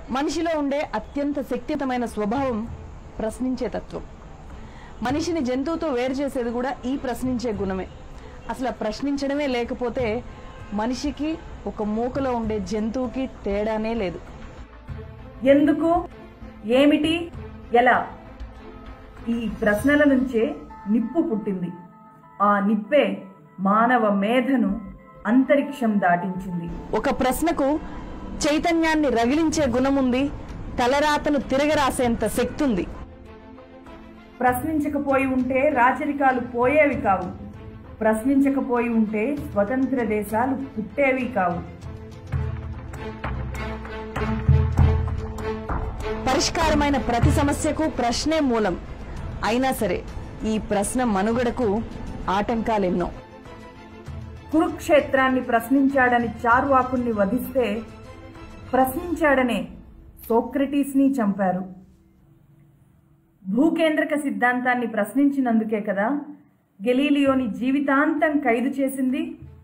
మనిషిలో ఉండే అత్యంత శక్తివంతమైన స్వభావం ప్రశ్నించే తత్వం మనిషిని జంతువుతో వేరు చేసేది కూడా ఈ ప్రశ్నించే గుణమే అసలు ఆ ప్రశ్నించడమే లేకపోతే మనిషికి ఒక మూకలో ఉండే జంతువుకి తేడానే లేదు ఎందుకు ఏమిటి ఎలా ఈ ప్రశ్నల నుంచే నిప్పు పుట్టింది ఆ నిప్పే మానవ మేధను అంతరిక్షం దాటించింది ఒక ప్రశ్నకు చైతన్యాన్ని రగిలించే గుణముంది తలరాతను తిరగరాసేంత శక్తి ఉంది ప్రశ్నించకపోయి ఉంటే రాచరికాలు పోయేవి కావు ప్రశ్నించకపోయి ఉంటే స్వతంత్ర దేశాలు పుట్టేవి కావు పరిష్కారమైన ప్రతి సమస్యకు ప్రశ్నే మూలం అయినా సరే ఈ ప్రశ్న మనుగడకు ఆటంకాలెన్నో కురుక్షేత్రాన్ని ప్రశ్నించాడని చార్వాకుణ్ణి వధిస్తే ప్రశ్నించాడనే సోక్రటీస్ని చంపారు భూకేంద్రక సిద్ధాంతాన్ని ప్రశ్నించినందుకే కదా గెలీలియోని జీవితాంతం ఖైదు చేసింది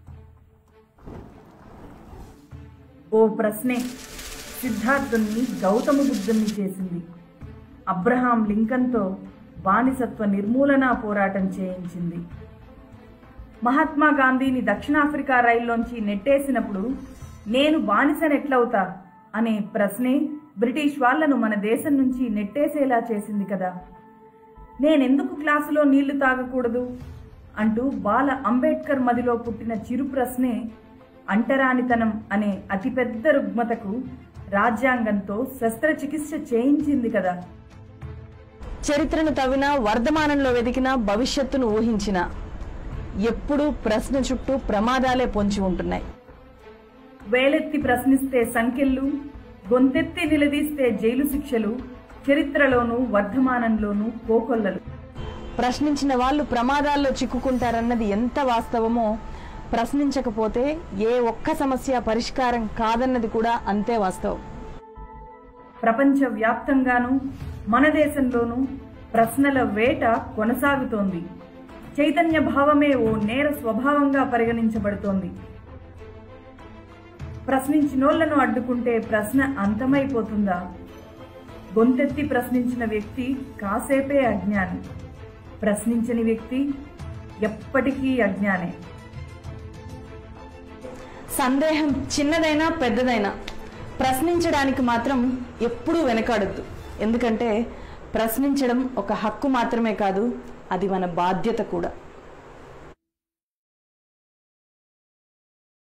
ఓ ప్రశ్నే సిద్ధార్థుని గౌతమ బుద్ధుణ్ణి చేసింది అబ్రహాం లింకన్తో బానిసత్వ నిర్మూలన పోరాటం చేయించింది మహాత్మా గాంధీని దక్షిణాఫ్రికా రైల్లోంచి నెట్టేసినప్పుడు నేను బానిసనెట్లవుతా అనే ప్రశ్నే బ్రిటిష్ వాళ్లను మన దేశం నుంచి నెట్టేసేలా చేసింది కదా నేనెందుకు క్లాసులో నీళ్లు తాగకూడదు అంటూ బాల అంబేద్కర్ మదిలో పుట్టిన చిరు ప్రశ్నే అంటరానితనం అనే అతిపెద్ద రుగ్మతకు రాజ్యాంగంతో శస్త్రచికిత్స చేయించింది కదా చరిత్రను తవ్వినా వర్ధమానంలో వెతికినా భవిష్యత్తును ఊహించినా ఎప్పుడూ ప్రశ్న చుట్టూ ప్రమాదాలే పొంచి ఉంటున్నాయి వేలెత్తి ప్రశ్నిస్తే సంఖ్యలు గొంతెత్తి నిలదీస్తే జైలు శిక్షలు చరిత్రలోనూ వర్ధమానంలోనూ కోకొల్లలు ప్రశ్నించిన వాళ్ళు ప్రమాదాల్లో చిక్కుకుంటారన్నది ఎంత వాస్తవమో ప్రశ్నించకపోతే ఏ ఒక్క సమస్య పరిష్కారం కాదన్నది కూడా అంతే వాస్తవం ప్రపంచ వ్యాప్తంగానూ మన దేశంలోనూ ప్రశ్నల వేట కొనసాగుతోంది చైతన్య భావమే ఓ నేర స్వభావంగా పరిగణించబడుతోంది ప్రశ్నించినోళ్లను అడ్డుకుంటే ప్రశ్న అంతమైపోతుందా గొంతెత్తి ప్రశ్నించిన వ్యక్తి కాసేపే అజ్ఞాని ప్రశ్నించని వ్యక్తి ఎప్పటికీ అజ్ఞానే సందేహం చిన్నదైనా పెద్దదైనా ప్రశ్నించడానికి మాత్రం ఎప్పుడూ వెనకాడద్దు ఎందుకంటే ప్రశ్నించడం ఒక హక్కు మాత్రమే కాదు అది మన బాధ్యత కూడా